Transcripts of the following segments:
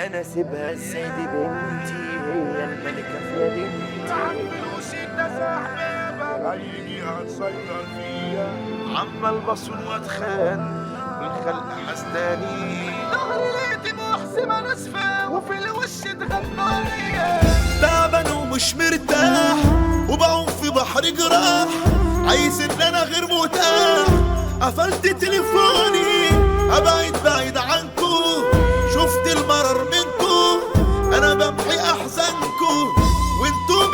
انا سيبها السيدة بنتي هي الملكة في مدينتي فلوس الناس احبابك هيجي هتسيطر فيا عمال بصون واتخان والخلق حسداني ظهري لقيت محسمة ناسفة وفي الوش اتغنى عليا تعبان ومش مرتاح وبعوم في بحر جراح عايز ان انا غير مرتاح قفلت تليفوني ابعد بعيد عنكو شفت المرر منكو انا بمحي احزانكو وانتو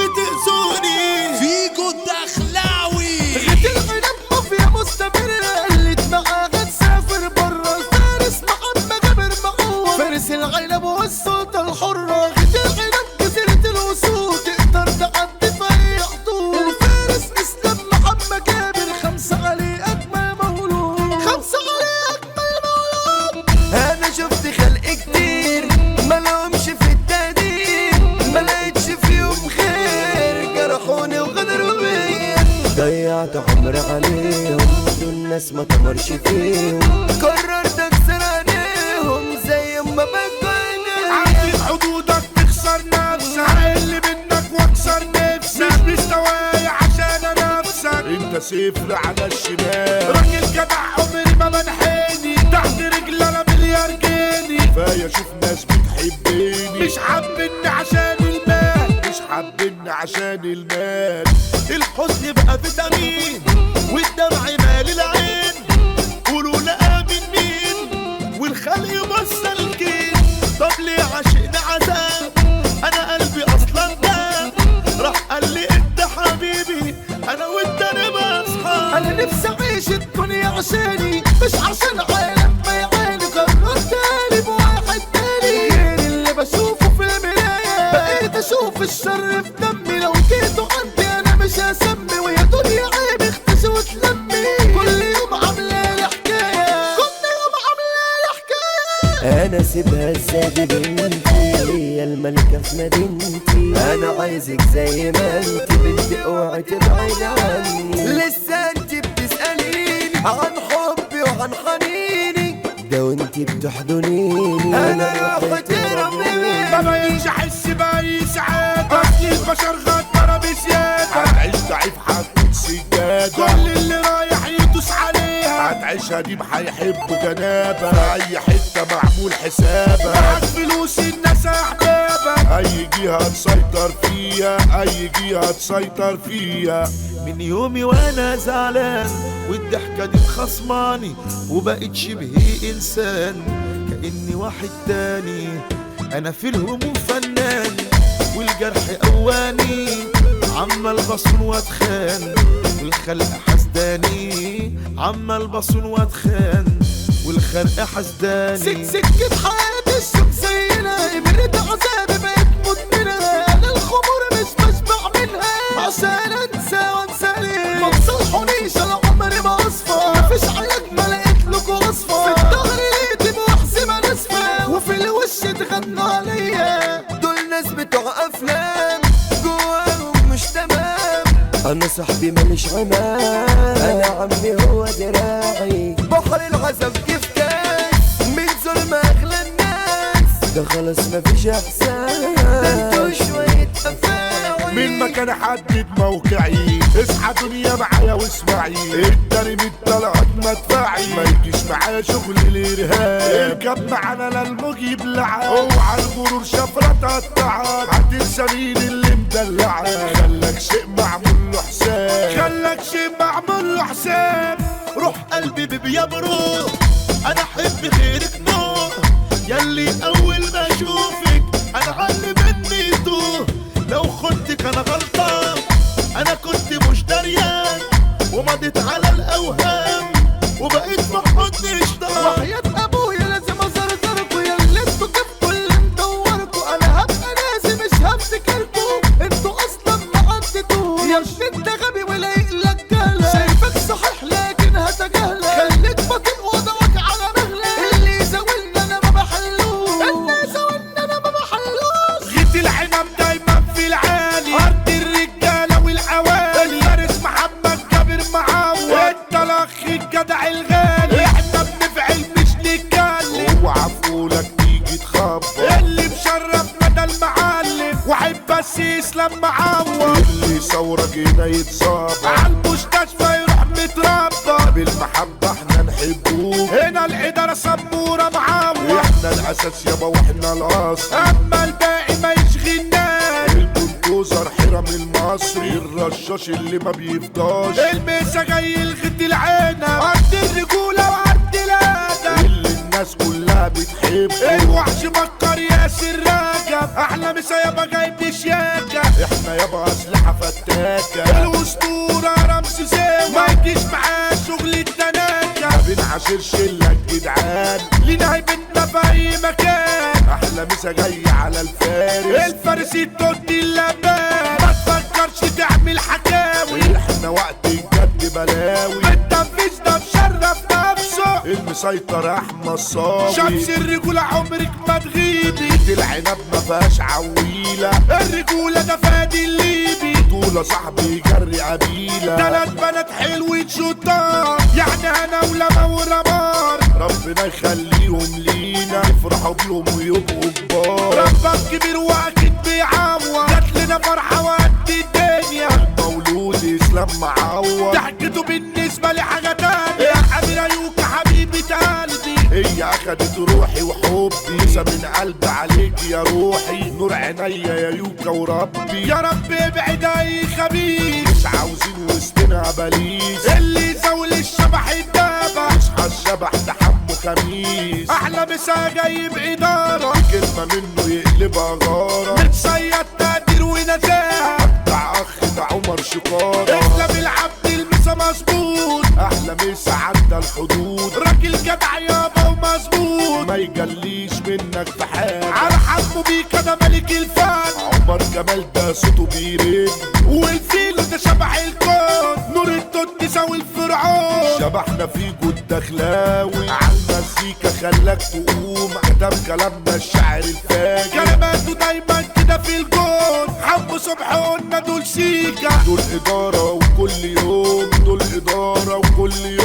بتأذوني فيجو الدخلاوي غيت العنب مافيا مستمرة قلت معاها تسافر برا فارس محمد جابر معوض فارس العنب والسلطة الحرة غيت العنب جزيرة الوسود تقدر تعدي في أي حدود الفارس اسلام محمد جابر خمسة عليه أجمل مولود خمسة عليه أجمل مولود انا شفت خلق كتير ملهمش في التقدير ما لقيتش فيهم خير جرحوني وغدروا بيا ضيعت عمري عليهم دول ناس ما تمرش فيهم قررت اكسر عليهم زي ما بكوا عدي حدودك تخسر نفسك هقل منك واكسر نفسك مش مستواي عشان انافسك انت صفر على الشمال راجل جدع عمري ما منحني تحت رجل انا مليار جنيه كفايه اشوف ناس بتحبني مش حابني عشان المال مش حابني عشان المال الحزن بقى فيتامين والدمع مال العين قولوا لا من مين والخلق مسلكين طب ليه عشقنا عذاب انا قلبي اصلا داب راح قال لي انت حبيبي انا وانت نبقى اصحاب انا نفسي اعيش الدنيا عشاني مش عشان عالم ما يعاني قررت اقلب واحد تاني غير اللي بشوفه في المراية بقيت اشوف الشر في دمي لو جيتوا عندي انا مش هسمي ويا دنيا عيب اختشي وتلمي كل يوم عامله لي حكايه كل يوم عامله لي حكايه انا سيبها السيدة بنتي هي الملكة في مدينتي انا عايزك زي ما انت بنتي اوعي تبعد عني لسه انت بتسأليني عن حبي وعن حنيني ده وانت بتحضنيني انا رحت ربي ما بقيتش احس باي سعاده اصل البشر غداره بزياده هتعيش ضعيف هتكون سجاده كل اللي رايح يدوس عليها هتعيشها دي هيحبوا جنابه في اي حته معمول حسابها معاك فلوس الناس احبابك اي جهه تسيطر فيها اي جهه تسيطر فيها من يومي وانا زعلان والضحكة دي مخصماني وبقيت شبه انسان كأني واحد تاني انا في الهموم فنان والجرح قواني عمال بصون واتخان والخلق حسداني عمال بصون واتخان والخلق حسداني سك سكة حياتي الشمسية إبرة عذابي بقيت مدمنة أنا الخمور مش بشبع منها عشان أنسى وأنسى ليه ما تصلحونيش أنا عمري ما أصفى مفيش علاج ما لقيت لكم وصفة في الظهر لقيت محسمة ناسفة وفي الوش اتغنى عليا دول ناس بتوع افلام جواهم مش تمام انا صاحبي ماليش عمام انا عمي هو دراعي بحر العذاب كيف كان من ظلم اغلى الناس ده خلاص مفيش احسان ده انتوا شوية افاعي من مكان حدد موقعي اصحى دنيا معايا واسمعي التاني من طلعت مدفعي ما يجيش معايا شغل الارهاب اركب معانا للموج يبلعك اوعى الغرور شفرة تقطعك هتنسى مين اللي مدلعك خلك شيء معمول له حساب خلك شيء معمول له حساب روح قلبي بيبرو انا احب غيرك نو ياللي اول ما اشوفك انا علي مني تو لو خدتك انا غلطان انا كنت مش دريان ومضيت على الاوهام وبقيت ما حدش ضام وحياة ابويا لازم ازرزركوا يا اللي انتوا جبتوا اللي مدوركوا انا هبقى ناسي مش هفتكركوا انتوا اصلا ما عدتوا يا ابني انت غبي ولايق لك جهلة شايفك صحيح لكن هتجاهلك خليك بطيء وضعك على مهلك اللي يزاولنا انا ما بحلوش اللي يزاولنا انا ما بحلوش غيت العنب دايما في العالي ارض الرجاله والعوالي فارس محمد جابر معاوي يتصاب عالمستشفى يروح متربى بالمحبة احنا نحبوه هنا الإدارة سبورة معاوة احنا الأساس يابا واحنا الأصل أما الباقي ما يشغلناش البلدوزر حرم المصري الرشاش اللي ما بيفضاش الميسا جاي الغد العينة قد الرجولة وقد الأدب اللي الناس كلها بتحب الوحش بكر ياسر راجب أحلى مسا يابا جايب شياكة احنا يابا أسلحة فتاكة الأسطورة رمز زاوي ما يجيش معاه شغل التناكة ما بنعاشر شلة جدعان لينا هيبتنا في أي مكان أحلى مسا جاي على الفارس الفارس التوت اللبان ما تفكرش تعمل حكاوي احنا وقت الجد بلاوي التنفيذ ده مشرف نفسه المسيطر احمد صاوي شمس الرجولة عمرك ما تغيبي دي العنب ما فيهاش عويلة الرجولة ده فادي الليبي طولة صاحبي جري قبيلة تلات بنات حلوين شطار يعني انا ولما ورمار ربنا يخليهم لينا يفرحوا بيهم ويبقوا كبار ربك كبير واكيد بيعوض جات لنا فرحة وقد الدنيا مولود اسلام معوض ضحكته بالنسبة لي حاجة تانية يا حبيبي يوكا حبيبة قلبي هي اخدت روحي وحبي لسه من قلبي عليك يا روحي نور عينيا يا يوكا وربي يا رب ابعد اي خبيث مش عاوزين وسطنا بليس اللي يزول الشبح الدابة اصحى الشبح ده حمو خميس احلى مسا جاي بإدارة كلمة منه يقلبها غارة متصيد تقدير ونزاهة بتاع اخ ده عمر شقارة اسلام العبد المسا مظبوط احلى مسا عدى الحدود راجل جدع يابا ومظبوط ما يجليش منك في حاجة على حمو بيك انا ملك الفن عمر جمال ده صوته بيرن والفيل ده شبح الكون نور التوت يساوي الفرعون شبحنا فيكو الدخلاوي عالمزيكا خلاك تقوم كتب كلامنا الشاعر الفاجر كلماته دايما كده في الجون حمو صبح قلنا دول سيكا دول إدارة وكل يوم دول إدارة وكل يوم